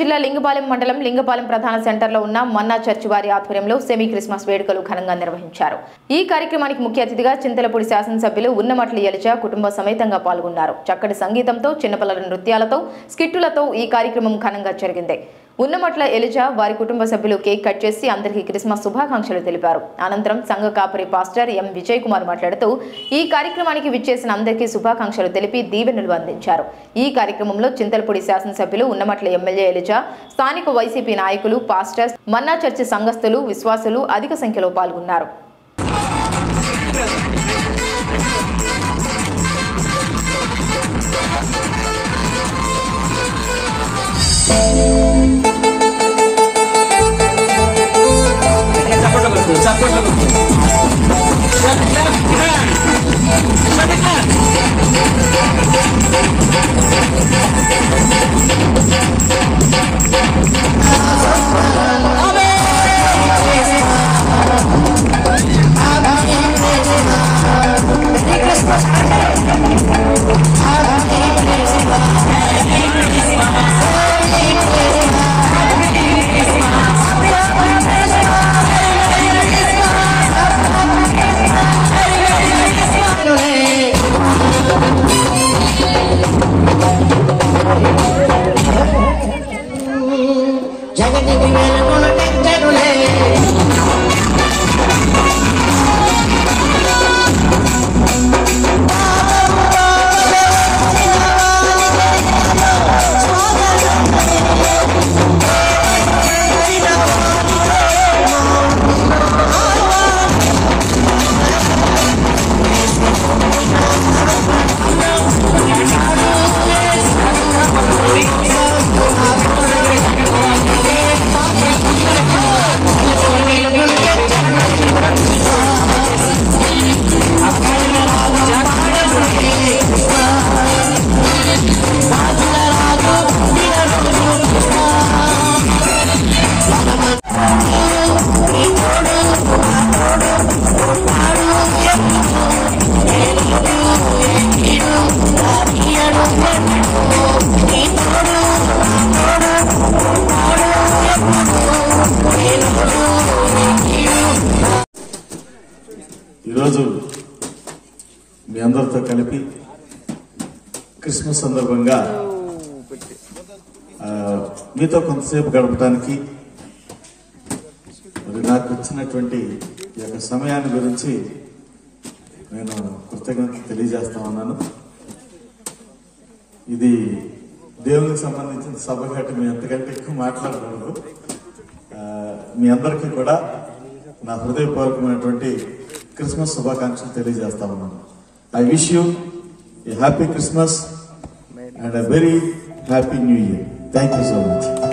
జిల్లా లింగపాలెం మండలం లింగపాలెం ప్రధాన సెంటర్లో ఉన్న మన్నా చర్చి వారి ఆధ్వర్యంలో సెమీ క్రిస్మస్ వేడుకలు ఘనంగా నిర్వహించారు ఈ కార్యక్రమానికి ముఖ్య అతిథిగా చింతలపూడి శాసనసభ్యులు ఉన్నమట్ల ఎలిచా కుటుంబ సమేతంగా పాల్గొన్నారు చక్కటి సంగీతంతో చిన్నపిల్లల నృత్యాలతో స్కిట్టులతో ఈ కార్యక్రమం ఘనంగా జరిగింది ఉన్నమట్ల ఎలిజా వారి కుటుంబ సభ్యులు కేక్ కట్ చేసి అందరికీ క్రిస్మస్ శుభాకాంక్షలు తెలిపారు అనంతరం సంఘ కాపరి పాస్టర్ ఎం విజయ్ కుమార్ మాట్లాడుతూ ఈ కార్యక్రమానికి విచ్చేసిన అందరికీ శుభాకాంక్షలు తెలిపి దీవెనలు అందించారు ఈ కార్యక్రమంలో చింతలపూడి శాసనసభ్యులు ఉన్నమట్ల ఎమ్మెల్యే ఎలిజా స్థానిక వైసీపీ నాయకులు పాస్టర్స్ మన్నా చర్చి సంఘస్థులు విశ్వాసులు అధిక సంఖ్యలో పాల్గొన్నారు జగతికి వెలుగును తెచ్చనులే ఈరోజు మీ అందరితో కలిపి క్రిస్మస్ సందర్భంగా ఆ, మీతో కొంతసేపు గడపడానికి మరి నాకు ఇచ్చినటువంటి ఈ యొక్క సమయాన్ని గురించి నేను కృతజ్ఞత తెలియజేస్తా ఉన్నాను ఇది దేవునికి సంబంధించిన సభ కాబట్టి మీ ఎంతకంటే ఎక్కువ మాట్లాడకూడదు ఆ, మీ అందరికీ కూడా నా హృదయపూర్వకమైనటువంటి క్రిస్మస్ శుభాకాంక్షలు తెలియజేస్తా ఉన్నాను I wish you a happy Christmas and a very happy new year thank you so much